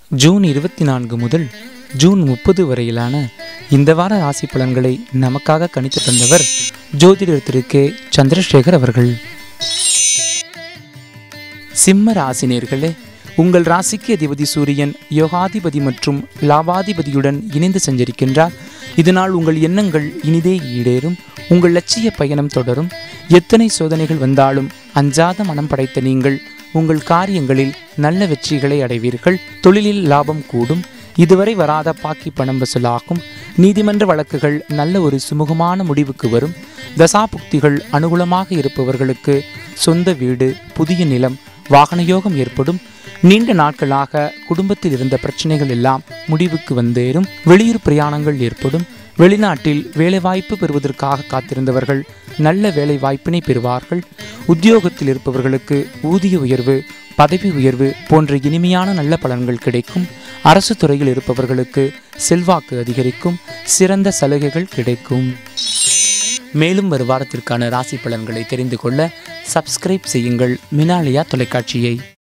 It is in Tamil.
ஜூன் இருபத்தி நான்கு முதல் ஜூன் முப்பது வரையிலான இந்த வார ராசி பலன்களை நமக்காக கணித்து தந்தவர் ஜோதிடர் திரு கே சந்திரசேகர் அவர்கள் சிம்ம ராசினியர்களே உங்கள் ராசிக்கு அதிபதி சூரியன் யோகாதிபதி மற்றும் லாபாதிபதியுடன் இணைந்து சஞ்சரிக்கின்றார் இதனால் உங்கள் எண்ணங்கள் இனிதே ஈடேறும் உங்கள் லட்சிய பயணம் தொடரும் எத்தனை சோதனைகள் வந்தாலும் அஞ்சாத மனம் படைத்த நீங்கள் உங்கள் காரியங்களில் நல்ல வெற்றிகளை அடைவீர்கள் தொழிலில் லாபம் கூடும் இதுவரை வராத பாக்கி பணம் வசூலாகும் நீதிமன்ற வழக்குகள் நல்ல ஒரு சுமூகமான முடிவுக்கு வரும் தசாபுக்திகள் அனுகூலமாக இருப்பவர்களுக்கு சொந்த வீடு புதிய நிலம் வாகன யோகம் ஏற்படும் நீண்ட நாட்களாக குடும்பத்தில் இருந்த பிரச்சனைகள் எல்லாம் முடிவுக்கு வந்தேறும் வெளியூர் பிரயாணங்கள் ஏற்படும் வெளிநாட்டில் வேலைவாய்ப்பு பெறுவதற்காக காத்திருந்தவர்கள் நல்ல வேலை வாய்ப்பினை பெறுவார்கள் உத்தியோகத்தில் இருப்பவர்களுக்கு ஊதிய உயர்வு பதவி உயர்வு போன்ற இனிமையான நல்ல பலன்கள் கிடைக்கும் அரசு துறையில் இருப்பவர்களுக்கு செல்வாக்கு அதிகரிக்கும் சிறந்த சலுகைகள் கிடைக்கும் மேலும் ஒரு வாரத்திற்கான ராசி பலன்களை தெரிந்து கொள்ள சப்ஸ்கிரைப் செய்யுங்கள் மினாலியா தொலைக்காட்சியை